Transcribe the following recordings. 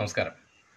നമസ്കാരം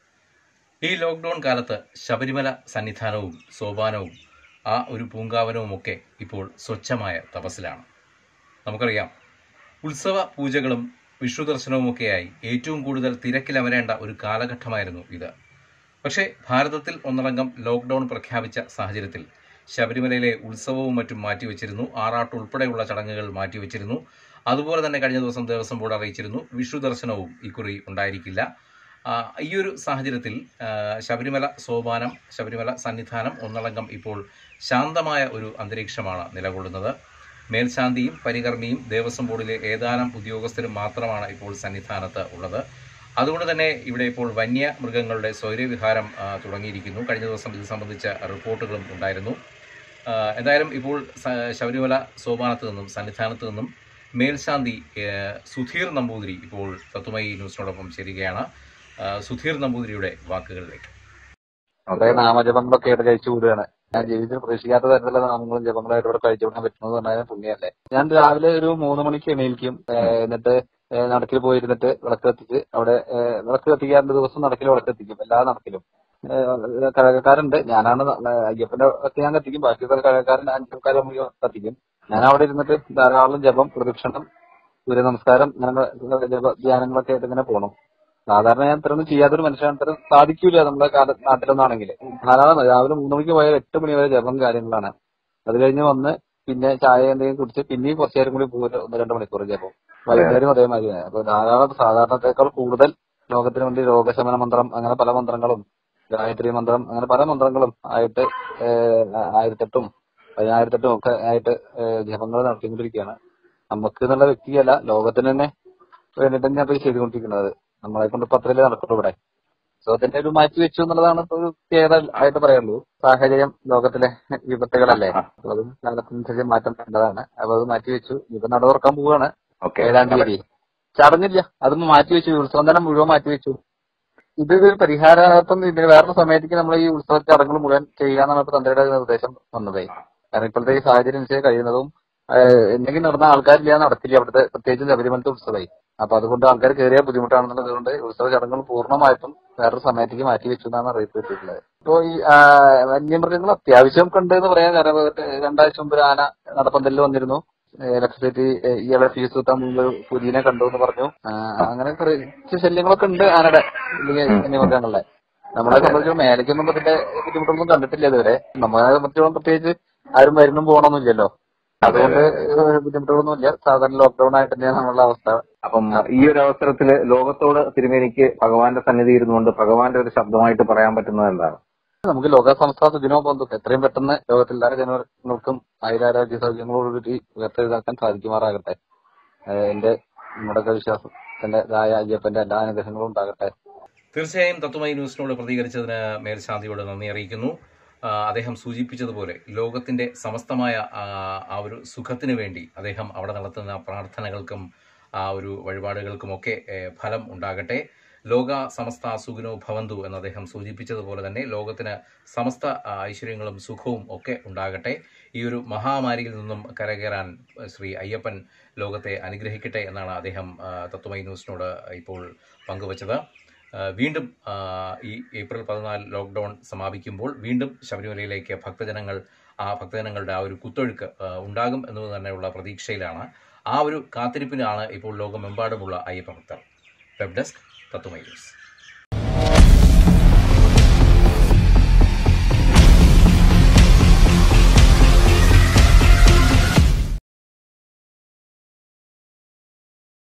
ഈ ലോക്ക്ഡൗൺ കാലത്ത് ശബരിമല സന്നിധാനവും സോപാനവും ആ ഒരു പൂങ്കാവനവുമൊക്കെ ഇപ്പോൾ സ്വച്ഛമായ തപസ്സിലാണ് നമുക്കറിയാം ഉത്സവ പൂജകളും വിഷ്ണു ദർശനവുമൊക്കെയായി ഏറ്റവും കൂടുതൽ തിരക്കിലമരേണ്ട ഒരു കാലഘട്ടമായിരുന്നു ഇത് പക്ഷേ ഭാരതത്തിൽ ഒന്നടങ്കം ലോക്ക്ഡൗൺ പ്രഖ്യാപിച്ച സാഹചര്യത്തിൽ ശബരിമലയിലെ ഉത്സവവും മറ്റും മാറ്റിവെച്ചിരുന്നു ആറാട്ട് ഉൾപ്പെടെയുള്ള ചടങ്ങുകൾ മാറ്റിവെച്ചിരുന്നു അതുപോലെ തന്നെ കഴിഞ്ഞ ദിവസം ദേവസ്വം ബോർഡ് അറിയിച്ചിരുന്നു വിഷു ദർശനവും ഇക്കുറി ഉണ്ടായിരിക്കില്ല ആ, ഈ ഒരു സാഹചര്യത്തിൽ ആ, ശബരിമല സോപാനം ശബരിമല സന്നിധാനം ഒന്നടങ്കം ഇപ്പോൾ ശാന്തമായ ഒരു അന്തരീക്ഷമാണ് നിലകൊള്ളുന്നത് മേൽശാന്തിയും പരികർമ്മിയും ദേവസ്വം ബോർഡിലെ ഏതാനും ഉദ്യോഗസ്ഥരും മാത്രമാണ് ഇപ്പോൾ സന്നിധാനത്ത് ഉള്ളത് അതുകൊണ്ട് തന്നെ ഇവിടെ ഇപ്പോൾ വന്യമൃഗങ്ങളുടെ സ്വൈര്യവിഹാരം ആ, തുടങ്ങിയിരിക്കുന്നു കഴിഞ്ഞ ദിവസം ഇത് സംബന്ധിച്ച റിപ്പോർട്ടുകളും ഉണ്ടായിരുന്നു ആ, എന്തായാലും ഇപ്പോൾ സ- ശബരിമല സോപാനത്ത് നിന്നും സന്നിധാനത്ത് നിന്നും മേൽശാന്തി ഏ, സുധീർ നമ്പൂതിരി ഇപ്പോൾ തത്വമയി ന്യൂസിനോടൊപ്പം ചേരുകയാണ് ആ, സുധീർ നമ്പൂതിരിയുടെ വാക്കുകളിലേക്ക് കുറെ നാമജപങ്ങളൊക്കെ ആയിട്ട് കഴിച്ചു കൂടുകയാണ് ഞാൻ ജീവിതത്തിൽ പ്രതീക്ഷിക്കാത്ത തരത്തിലുള്ള നാമങ്ങളും ജപങ്ങളായിട്ട് ഇവിടെ കഴിച്ചുവിടാൻ പറ്റുന്നത് പറഞ്ഞാൽ പുണ്യല്ലേ ഞാൻ രാവിലെ ഒരു മൂന്ന് മണിക്ക് എണീൽക്കും ഏഹ് എന്നിട്ട് ഏഹ് നടക്കിൽ പോയിരുന്നിട്ട് വിളക്ക് കത്തിച്ച് അവിടെ ഏഹ് വിളക്ക് കത്തിക്കാറുണ്ട് ദിവസം നടക്കിൽ വിളക്ക് കത്തിക്കും എല്ലാ നടക്കിലും ഏഹ് കഴകക്കാരുണ്ട് ഞാനാണ് ന- അയ്യപ്പന്റെ ഒക്കെ ഞാൻ കത്തിക്കും ബാക്കിയുള്ള കഴകക്കാരൻ അഞ്ചുകാരെ മുഴുവൻ കത്തിക്കും ഞാൻ അവിടെ ഇരുന്നിട്ട് ധാരാളം ജപം പ്രദക്ഷിണം സൂര്യ നമസ്കാരം അങ്ങനെ ജപ ധ്യാനങ്ങളൊക്കെ ആയിട്ട് ഇങ്ങനെ പോകണം സാധാരണ ഞാൻ ഇത്രയൊന്നും ചെയ്യാത്തൊരു മനുഷ്യൻ ഇത്ര സാധിക്കൂല നമ്മുടെ കാല- നാട്ടിലൊന്നാണെങ്കിൽ ധാരാളം രാവിലെ മൂന്ന് മണിക്ക് പോയാൽ എട്ട് മണി വരെ ജപം കാര്യങ്ങളാണ് അത് കഴിഞ്ഞ് വന്ന് പിന്നെ ചായ എന്തെങ്കിലും കുടിച്ച് പിന്നെയും കുറച്ചു നേരം കൂടി പോകും ഒന്ന് രണ്ട് മണിക്കൂർ ജപം വൈകുന്നേരം അതേമാതിരി അപ്പൊ ധാരാളം സാധാരണത്തെക്കാൾ കൂടുതൽ ലോകത്തിന് വേണ്ടി രോഗശമന മന്ത്രം അങ്ങനെ പല മന്ത്രങ്ങളും ഗായത്രി മന്ത്രം അങ്ങനെ പല മന്ത്രങ്ങളും ആയിട്ട് ഏഹ് ആയിരത്തെട്ടും പതിനായിരത്തെട്ടും ഒക്കെ ആയിട്ട് ജപങ്ങൾ നടത്തിക്കൊണ്ടിരിക്കുകയാണ് നമുക്ക് എന്നുള്ള വ്യക്തിയല്ല ലോകത്തിന് തന്നെ വേണ്ടിട്ട് തന്നെ അത് ചെയ്തുകൊണ്ടിരിക്കുന്നത് നമ്മളെ കൊണ്ട് ഇപ്പൊ അത്രയല്ലേ നടക്കുള്ളൂ ഇവിടെ സോ അതിന്റെ ഒരു മാറ്റി വെച്ചു എന്നുള്ളതാണ് ഇപ്പൊ ഒരു പ്രത്യേകത ആയിട്ട് പറയുള്ളൂ സാഹചര്യം ലോകത്തിലെ വിപത്തുകളല്ലേ അപ്പൊ അത് കാലത്തിനനുസരിച്ച് മാറ്റം വേണ്ടതാണ് അപ്പൊ അത് മാറ്റി വെച്ചു ഇപ്പൊ നട തുറക്കാൻ പോവുകയാണ് ഏഴാം തീയതി ചടങ്ങില്ല അത് മാറ്റി വെച്ചു ഉത്സവം തന്നെ മുഴുവൻ മാറ്റി വെച്ചു ഇത് ഒരു പരിഹാരാർത്ഥം ഇതിന് വേറൊരു സമയത്തേക്ക് നമ്മൾ ഈ ഉത്സവ ചടങ്ങുകൾ മുഴുവൻ ചെയ്യാന്നാണ് ഇപ്പൊ തന്ത്രിയുടെ നിർദ്ദേശം വന്നതേ കാരണം ഇപ്പോഴത്തെ ഈ സാഹചര്യം അനുസരിച്ച് കഴിയുന്നതും ഏഹ് എന്തെങ്കിലും നടന്ന ആൾക്കാരില്ല നടത്തില്ല അവിടുത്തെ പ്രത്യേകിച്ചും ശബരിമലത്തെ ഉത്സവമായി അപ്പൊ അതുകൊണ്ട് ആൾക്കാർ കയറിയ ബുദ്ധിമുട്ടാണെന്നുള്ളത് കൊണ്ട് ഉത്സവ ചടങ്ങുകൾ പൂർണ്ണമായിട്ടും വേറൊരു സമയത്തേക്ക് മാറ്റി വെച്ചു എന്നാണ് അറിയിപ്പ് കിട്ടിയിട്ടുള്ളത് ഇപ്പോ ഈ ആ, വന്യമൃഗങ്ങൾ അത്യാവശ്യം കണ്ട് എന്ന് പറയാൻ കാരണം ഒരു രണ്ടാഴ്ച മുമ്പ് ഒരു ആന നടപ്പന്തലിൽ വന്നിരുന്നു ഇലക്ട്രിസിറ്റി ഇയാളെ ഫീസ് കിട്ടാൻ മുമ്പ് പുലിനെ കണ്ടു എന്ന് പറഞ്ഞു ആ, അങ്ങനെ കുറച്ച് ശല്യങ്ങളൊക്കെ ഉണ്ട് ആനയുടെ ഇല്ലെങ്കിൽ വന്യമൃഗങ്ങളുടെ നമ്മളെ സംബന്ധിച്ച് മേലേക്കൊന്നും ഇതിന്റെ ബുദ്ധിമുട്ടൊന്നും കണ്ടിട്ടില്ല ഇതുവരെ നമ്മളെ സംബന്ധിച്ചോളം പ്രത്യേകിച്ച് ആരും വരുന്നും പോകണമെന്നില്ലല്ലോ അതുകൊണ്ട് ബുദ്ധിമുട്ടുകളൊന്നുമില്ല സാധാരണ ലോക്ക്ഡൌൺ ആയിട്ട് തന്നെയാണ് നമ്മളുടെ അവസ്ഥ അപ്പം ഈ ഒരു അവസരത്തില് ലോകത്തോട് തിരുമേനിക്ക് ഭഗവാന്റെ സന്നിധി ഇരുന്നുകൊണ്ട് ഭഗവാന്റെ ഒരു ശബ്ദമായിട്ട് പറയാൻ പറ്റുന്നത് എന്താണ് നമുക്ക് ലോക സംസ്ഥാന സുദിനോ ബന്ധു എത്രയും പെട്ടെന്ന് ലോകത്തിലെ എല്ലാ ജനങ്ങൾക്കും ആയുരാരോഗ്യ സൗകര്യങ്ങളോടുകൂടി ഉയർത്തെഴുതാക്കാൻ സാധിക്കുമാറാകട്ടെ ഏഹ് എന്റെ നമ്മുടെയൊക്കെ വിശ്വാസത്തിന്റേതായ അയ്യപ്പന്റെ എല്ലാ അനുഗ്രഹങ്ങളും ഉണ്ടാകട്ടെ തീർച്ചയായും തത്വമയി ന്യൂസിനോട് പ്രതികരിച്ചതിന് മേൽശാന്തിയോട് നന്ദി അറിയിക്കുന്നു ആ, അദ്ദേഹം സൂചിപ്പിച്ചതുപോലെ ലോകത്തിന്റെ സമസ്തമായ ആ, ആ ഒരു സുഖത്തിന് വേണ്ടി അദ്ദേഹം അവിടെ നടത്തുന്ന പ്രാർത്ഥനകൾക്കും ആ ഒരു വഴിപാടുകൾക്കുമൊക്കെ ഏ, ഫലം ഉണ്ടാകട്ടെ ലോക സമസ്ത സുഖിനോ ഭവന്തു എന്ന് അദ്ദേഹം സൂചിപ്പിച്ചതുപോലെ തന്നെ ലോകത്തിന് സമസ്ത ആ, ഐശ്വര്യങ്ങളും സുഖവും ഒക്കെ ഉണ്ടാകട്ടെ ഈ ഒരു മഹാമാരിയിൽ നിന്നും കരകയറാൻ ശ്രീ അയ്യപ്പൻ ലോകത്തെ അനുഗ്രഹിക്കട്ടെ എന്നാണ് അദ്ദേഹം ആ, തത്വമയി ന്യൂസിനോട് ഇപ്പോൾ പങ്കുവച്ചത് ആ, വീണ്ടും ആ, ഈ ഏപ്രിൽ പതിനാല് ലോക്ക്ഡൗൺ സമാപിക്കുമ്പോൾ വീണ്ടും ശബരിമലയിലേക്ക് ഭക്തജനങ്ങൾ ആ ഭക്തജനങ്ങളുടെ ആ ഒരു കുത്തൊഴുക്ക് ആ, ഉണ്ടാകും എന്നത് തന്നെയുള്ള പ്രതീക്ഷയിലാണ് ആ ഒരു കാത്തിരിപ്പിനാണ് ഇപ്പോൾ ലോകമെമ്പാടുമുള്ള അയ്യപ്പ ഭക്തർ വെബ് ഡെസ്ക് തത്വമൈ ന്യൂസ്